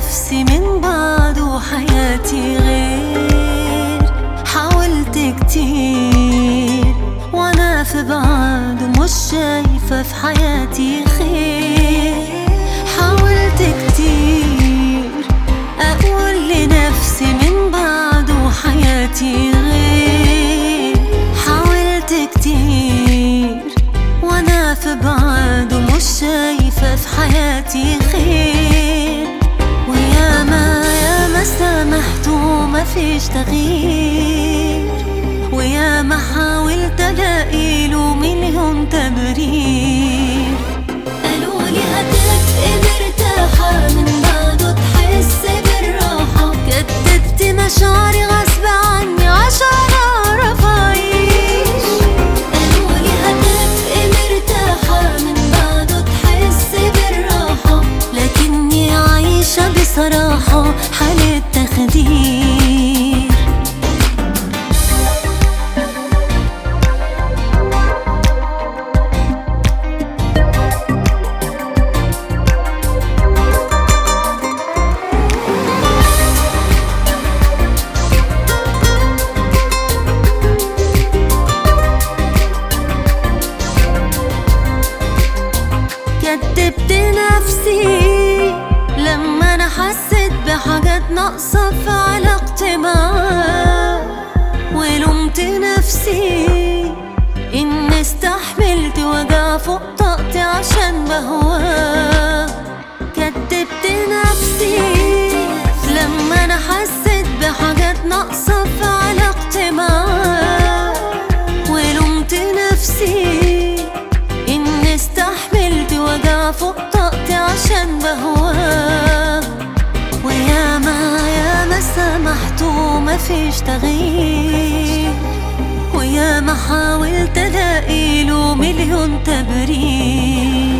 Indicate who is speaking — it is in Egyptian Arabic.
Speaker 1: نفسي من بعده حياتي غير حاولت كتير وانا في بعده مش شايفة في حياتي خير حاولت كتير اقول لنفسي من بعده حياتي غير حاولت كتير وانا في بعده مش شايفة في حياتي خير وياما ياما سامحت ومفيش تغيير وياما حاولت الاقيله مليون تبرير قالوا لي هتبقي مرتاحة من بعده تحس بالراحة كدبت مشاعري غصب عني عشان اعرف اعيش قالوا لي هتبقي مرتاحة من بعده تحس بالراحة لكني عايشة بصراحة حالة تخدير كدبت نفسي لما انا حسيت بحاجات ناقصة في علاقتي معاه ولومت نفسي اني استحملت وجع فوق طاقتي عشان بهواه كدبت نفسي لما انا حسيت بحاجات ناقصة في علاقتي معاه ولومت نفسي اني استحملت وجع فوق طاقتي عشان بهواه وياما ياما سامحت ومفيش تغيير وياما حاولت الاقيله مليون تبرير